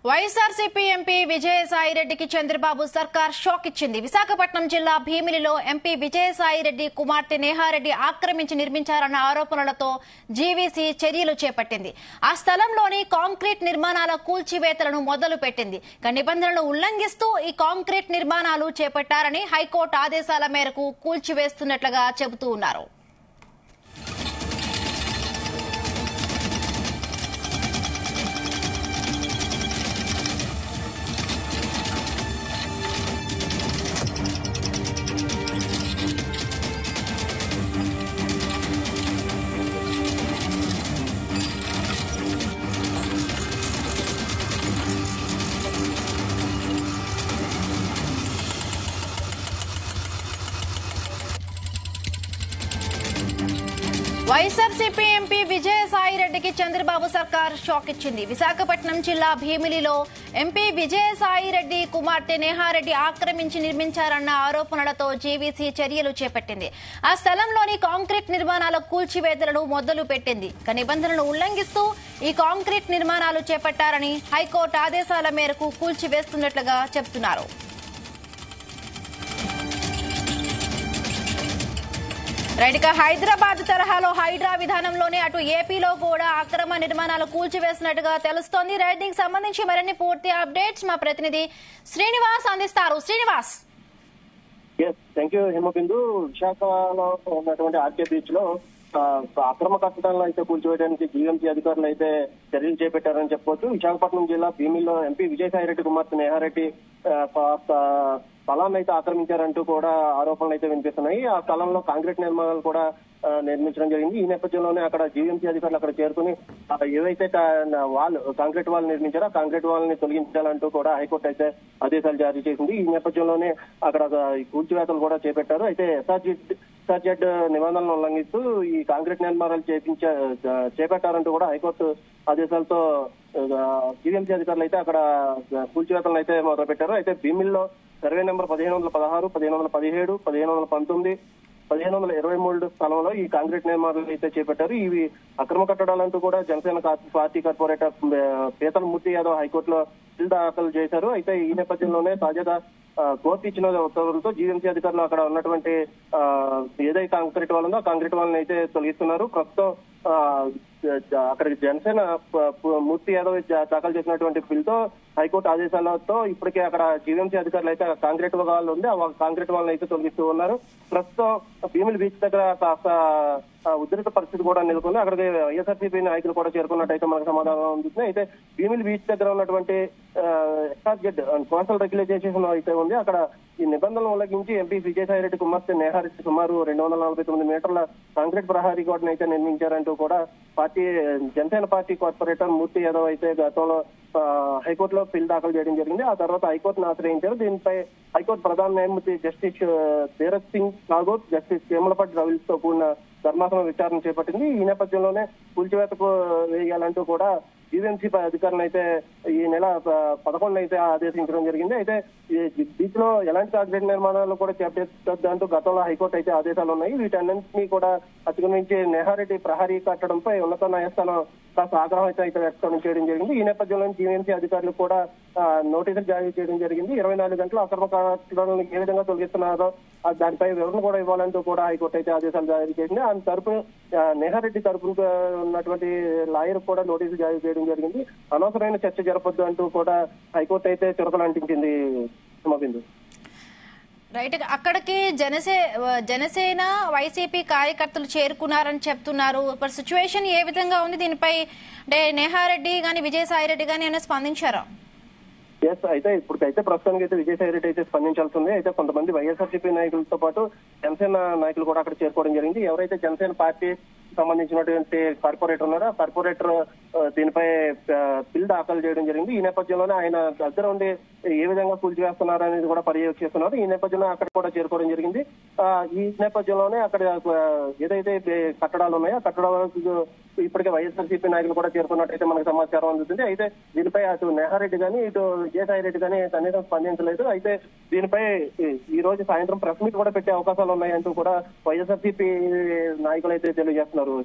YSRCP MP విజయసాయిరెడ్డికి Chandrababu సర్కార్ shock ఇచ్చింది విశాఖపట్నం జిల్లా భీమిలిలో ఎంపీ విజయసాయిరెడ్డి కుమార్తె నేహారెడ్డి ఆక్రమించి నిర్మించారన్న ఆరోపణలతో జీవీసీ చర్యలు చేపట్టింది ఆ స్థలంలోని కాంక్రీట్ నిర్మాణాల కూల్చివేతలను మొదలు పెట్టింది ఇక నిబంధనలు ఉల్లంఘిస్తూ ఈ కాంక్రీట్ నిర్మాణాలు చేపట్టారని హైకోర్టు ఆదేశాల మేరకు కూల్చివేస్తున్నట్లుగా చెబుతూ ఉన్నారు వైఎస్ఆర్సీపీ ఎంపీ విజయసాయిరెడ్డికి చంద్రబాబు సర్కార్ షాక్ ఇచ్చింది విశాఖపట్నం జిల్లా భీమిలిలో ఎంపీ విజయసాయిరెడ్డి కుమార్తె నేహారెడ్డి ఆక్రమించి నిర్మించారన్న ఆరోపణలతో జీవీసీ చర్యలు చేపట్టింది ఆ స్థలంలోని కాంక్రీట్ నిర్మాణాల కూల్చివేతలను మొదలు పెట్టింది ఇక నిబంధనలు ఉల్లంఘిస్తూ ఈ కాంక్రీట్ నిర్మాణాలు చేపట్టారని హైకోర్టు ఆదేశాల మేరకు కూల్చివేస్తున్నట్లుగా చెబుతున్నారు రైట్ ఇక హైదరాబాద్ తరహాలో హైడ్రా విధానంలోనే అటు ఏపీలో కూడా అక్రమ నిర్మాణాలు కూల్చివేసినట్టుగా తెలుస్తోంది రైట్ దీనికి సంబంధించి మరిన్ని పూర్తి అప్డేట్స్ మా ప్రతినిధి శ్రీనివాస్ అందిస్తారు Srinivas yes thank you Himabindu విశాఖలో ఉన్నటువంటి ఆర్కే బీచ్ లో ఆ, అక్రమ కట్టడాలను అయితే కూల్చివేయడానికి జీఎంసీ అధికారులు అయితే చర్యలు చేపట్టారని చెప్పొచ్చు విశాఖపట్నం జిల్లా భీమిలో ఎంపీ విజయసాయిరెడ్డి కుమార్తె నేహారెడ్డి ఆ, ప- ప- స్థలాన్ని అయితే ఆక్రమించారంటూ కూడా ఆరోపణలు అయితే వినిపిస్తున్నాయి ఆ స్థలంలో కాంక్రీట్ నిర్మాణాలు కూడా ఆ, నిర్మించడం జరిగింది ఈ నేపథ్యంలోనే అక్కడ జీఎంసీ అధికారులు అక్కడ చేరుకుని ఆ, ఏవైతే కా- వాల్ కాంక్రీట్ వాల్ నిర్మించారో ఆ కాంక్రీట్ వాల్ ని తొలగించాలంటూ కూడా హైకోర్టు అయితే ఆదేశాలు జారీ చేసింది ఈ నేపథ్యంలోనే అక్కడ ఈ కూల్చివేతలు కూడా చేపట్టారు అయితే ఎస్ఆర్జీ ఎస్ఆర్జెడ్ నిబంధనలను ఉల్లంఘిస్తూ ఈ కాంక్రీట్ నిర్మాణాలు చేపించ చేపట్టారంటూ కూడా హైకోర్టు ఆదేశాలతో జీఎంసీ అధికారులు అయితే అక్కడ కూల్చివేతలను అయితే మొదలుపెట్టారు అయితే భీమిల్లో సర్వే నెంబర్ పదిహేను వందల పదహారు పదిహేను వందల పదిహేడు పదిహేను వందల పంతొమ్మిది పదిహేను వందల ఇరవై మూడు స్థలంలో ఈ కాంక్రీట్ నిర్మాణాలు అయితే చేపట్టారు ఇవి అక్రమ కట్టడాలంటూ కూడా జనసేన కా- పార్టీ కార్పొరేటర్ ఆ, పీతల మూర్తి యాదవ్ హైకోర్టులో బిల్ దాఖలు చేశారు అయితే ఈ నేపథ్యంలోనే తాజాగా ఆ, కోర్టు ఇచ్చిన ఉత్తర్వులతో జీఎంసీ అధికారులు అక్కడ ఉన్నటువంటి ఆ, ఏదైతే కాంక్రీట్ వాల్ ఉందో ఆ కాంక్రీట్ వాళ్ళని అయితే తొలగిస్తున్నారు ప్రస్తుతం ఆ, జ- జ- అక్కడికి జనసేన ప- ప- మూర్తి యాదవ్ జా- దాఖలు చేసినటువంటి బిల్ తో హైకోర్టు ఆదేశాలతో ఇప్పటికే అక్కడ జీవీఎంసీ అధికారులు అయితే ఆ కాంక్రీట్ వాళ్ళు ఉంది ఆ కాంక్రీట్ వాళ్ళని అయితే తొలగిస్తూ ఉన్నారు ప్రస్తుతం భీమిలి బీచ్ దగ్గర కాస్త ఆ, ఉద్రిక్త పరిస్థితి కూడా నెలకొంది అక్కడికి వైఎస్ఆర్సీపీ నాయకులు కూడా చేరుకున్నట్టయితే మనకు సమాధానం అందుతుంది అయితే భీమిలి బీచ్ దగ్గర ఉన్నటువంటి ఎస్ఆర్జెడ్ కోస్టల్ రెగ్యులేషన్ అయితే ఉంది అక్కడ ఈ నిబంధనలు ఉల్లంఘించి ఎంపీ విజయసాయిరెడ్డి కుమార్తె నేహారెడ్డి సుమారు రెండు వందల నలభై తొమ్మిది మీటర్ల కాంక్రీట్ ప్రహారీ గోడను అయితే నిర్మించారంటూ కూడా party Janasena party corporator Murthy Yadav అయితే గతంలో ఆ, హైకోర్టులో బిల్ దాఖలు చేయడం జరిగింది ఆ తర్వాత హైకోర్టును ఆశ్రయించారు దీనిపై హైకోర్టు ప్రధాన న్యాయమూర్తి జస్టిస్ ఆ, ధీరజ్ సింగ్ నాగోత్ జస్టిస్ కేమలపట్టి రవిల్స్ తో కూడిన ధర్మాసనం విచారణ చేపట్టింది ఈ నేపథ్యంలోనే కూల్చివేతకు వేయాలంటూ కూడా జీవీఎంసీ అధికారులను అయితే ఈ నెల పదకొండు అయితే ఆదేశించడం జరిగింది అయితే ఈ బీచ్ లో ఎలాంటి కాంక్రీట్ నిర్మాణాలు కూడా చేపట్టొద్దంటూ గతంలో హైకోర్టు అయితే ఆదేశాలు ఉన్నాయి వీటన్నింటినీ కూడా అధిగమించి నెహారెడ్డి ప్రహరీ కట్టడంపై ఉన్నత న్యాయస్థానం కాస్త ఆగ్రహం అయితే అయితే వ్యక్తం చేయడం జరిగింది ఈ నేపథ్యంలో జీవీఎంసీ అధికారులు కూడా ఆ, నోటీసులు జారీ చేయడం జరిగింది ఇరవై నాలుగు గంటలు అక్రమ కట్టడాలను ఏ విధంగా తొలగిస్తున్నారో ఆ, దానిపై వివరణ కూడా ఇవ్వాలంటూ కూడా హైకోర్టు అయితే ఆదేశాలు జారీ చేసింది ఆ తరపు ఆ, నెహారెడ్డి తరపున ఉన్నటువంటి లాయర్ కూడా నోటీసులు జారీ చేయడం జరిగింది అనవసరమైన చర్చ జరపొద్దు అంటూ కూడా హైకోర్టు అయితే చురకలు అంటించింది హిమబిందు రైట్ అక్కడికి జనసే జనసేన వైసీపీ కార్యకర్తలు చేరుకున్నారని చెప్తున్నారు ఇప్పుడు సిచ్యువేషన్ ఏ విధంగా ఉంది దీనిపై అంటే నేహారెడ్డి గాని విజయసాయిరెడ్డి గాని ఏమైనా స్పందించారా ఎస్ అయితే ఇప్పటికైతే ప్రస్తుతానికి అయితే విజయసాయి రెడ్డి అయితే స్పందించాల్సి ఉంది అయితే కొంతమంది వైఎస్ఆర్సీపీ నాయకులతో పాటు జనసేన నాయకులు కూడా అక్కడ చేరుకోవడం జరిగింది ఎవరైతే జనసేన పార్టీ సంబంధించినటువంటి కార్పొరేటర్ ఉన్నారో ఆ కార్పొరేటర్ ఆ, దీనిపై ఆ, బిల్ దాఖలు చేయడం జరిగింది ఈ నేపథ్యంలోనే ఆయన దగ్గర ఉండి ఏ విధంగా కూల్చివేస్తున్నారు అనేది కూడా పర్యవేక్షిస్తున్నారు ఈ నేపథ్యంలో అక్కడ కూడా చేరుకోవడం జరిగింది ఆ, ఈ నేపథ్యంలోనే అక్కడ ఆ, ఏదైతే బే- కట్టడాలు ఉన్నాయో ఆ కట్టడాలకు ఇప్పటికే వైఎస్ఆర్సీపీ నాయకులు కూడా చేరుకున్నట్టయితే మనకు సమాచారం అందుతుంది అయితే దీనిపై అటు నెహారెడ్డి గాని ఇటు విజయసాయి రెడ్డి గాని కనీసం స్పందించలేదు అయితే దీనిపై ఈ- ఈ రోజు సాయంత్రం ప్రెస్ మీట్ కూడా పెట్టే అవకాశాలు ఉన్నాయంటూ కూడా వైఎస్ఆర్సీపీ నాయకులు అయితే తెలియజేస్తున్నారు